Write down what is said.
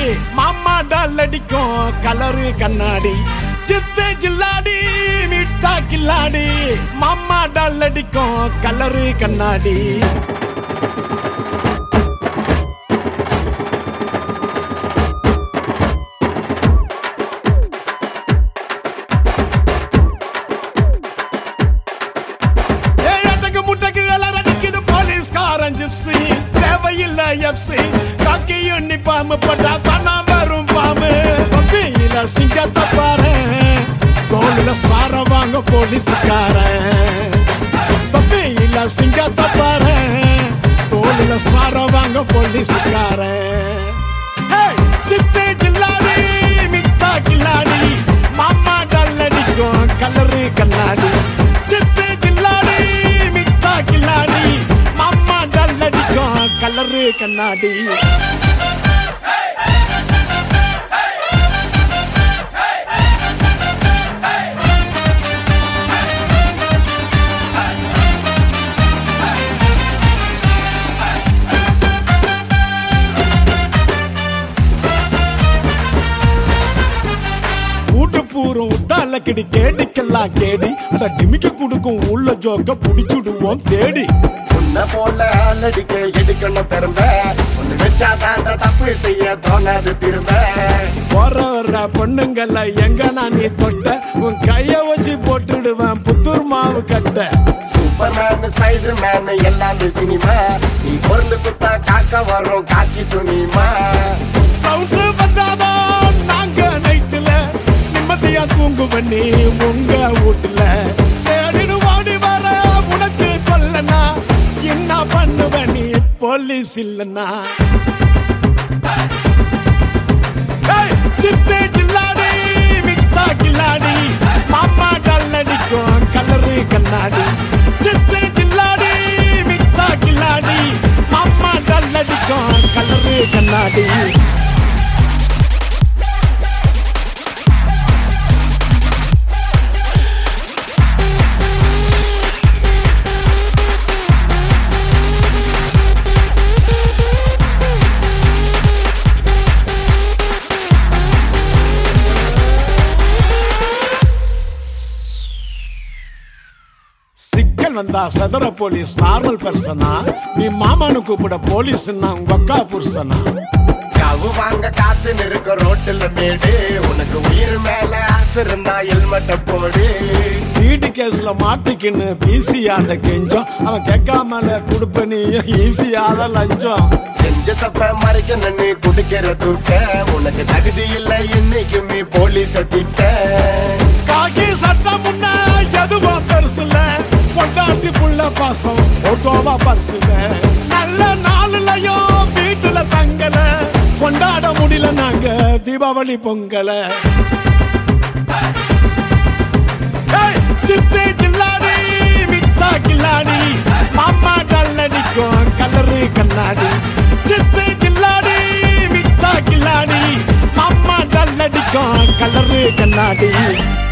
மாமா டால் அடிக்கும் கலரு கண்ணாடி சித்து ஜில்லாடி மிட்டா கில்லாடி மாமா டால் அடிக்கும் கலரு கண்ணாடி ஏய், அடக்கு முட்டைக்கு எல்லாம் அடிக்குது போலீஸ்காரன் ஜிப்ஸி தேவையில்லை எப்சி காக்கி யூனிஃபார்ம் போட்டா தானா வரும் பாம்பு பப்பியில சிங்கத்தை பாரு தோல்ல சார வாங்க போலீஸ்காரன் பப்பியில சிங்கத்தை பாரு தோல்ல சார வாங்க போலீஸ்காரன் ஹேய், சித்து ஜில்லாடி மிட்டா கில்லாடி மாமா டல் அடிக்கும் கலரு கண்ணாடி சித்து ஜில்லாடி மிட்டா கில்லாடி மாமா டல் அடிக்கும் கலரு கண்ணாடி ஊட்டு பூரம் உத்தால கிடி கேடிக்கெல்லாம் கேடி அட டிமிக்கு கொடுக்கும் உள்ள ஜோக்க புடிச்சுடுவோம் தேடி உன்னை போல ஆளடிக்க எடுக்கணும் திரும்ப ஒண்ணு வச்சா தாண்ட தப்பு செய்ய தோணாது திரும்ப போற வர்ற பொண்ணுங்கள எங்க நான் நீ தொட்ட உன் கைய வச்சு போட்டுடுவேன் புத்தூர் மாவு கட்ட சூப்பர் மேன் ஸ்பைடர் மேன் எல்லாமே சினிமா நீ பொருள் குத்தா காக்க வரும் காக்கி துணிமா பவுன்ஸ் வந்தாதான் நாங்க நைட்டுல நிம்மதியா தூங்குவன் நீ உங்க வீட்டுல தேடிடு வாடி வர உனக்கு கொல்லனா என்ன பண்ணுவ நீ போலீஸ் இல்லனா ஏய், சித்து ஜில்லாடி மிட்டா கில்லாடி மாமா டல் அடிக்கும் கலரு கண்ணாடி சித்து ஜில்லாடி மிட்டா கில்லாடி மாமா டல் அடிக்கும் கலரு கண்ணாடி சிக்கல் வந்தா சதுர போலீஸ் நார்மல் பர்சனா நீ மாமானு கூப்பிட போலீஸ்னா உங்க அக்கா புருஷனா கவு வாங்க காத்து நிற்க ரோட்டுல மேடு உனக்கு உயிர் மேல ஆசை இருந்தா ஹெல்மெட்ட போடு வீட்டு கேஸ்ல மாட்டிக்கின்னு பிசியாண்ட கெஞ்சம் அவன் கேட்காமல கொடுப்ப நீயும் ஈஸியாத லஞ்சம் செஞ்ச தப்ப மறைக்க நின்னு குடிக்கிற தூக்க உனக்கு தகுதி இல்லை என்னைக்குமே போலீஸ திட்ட காக்கி சட்டம் முன்ன எதுவும் பெருசுல பொண்டாட்டி புள்ள பாசம் போட்டோவா பரிசுல நல்ல நாளுலயும் வீட்டுல தங்கல கொண்டாட முடியல நாங்க தீபாவளி பொங்கல ஏய், சித்து ஜில்லாடி மிட்டா கில்லாடி மாமா டல் அடிக்கும் கலரு கண்ணாடி சித்து ஜில்லாடி மிட்டா கில்லாடி மாமா டல் அடிக்கும் கலரு கண்ணாடி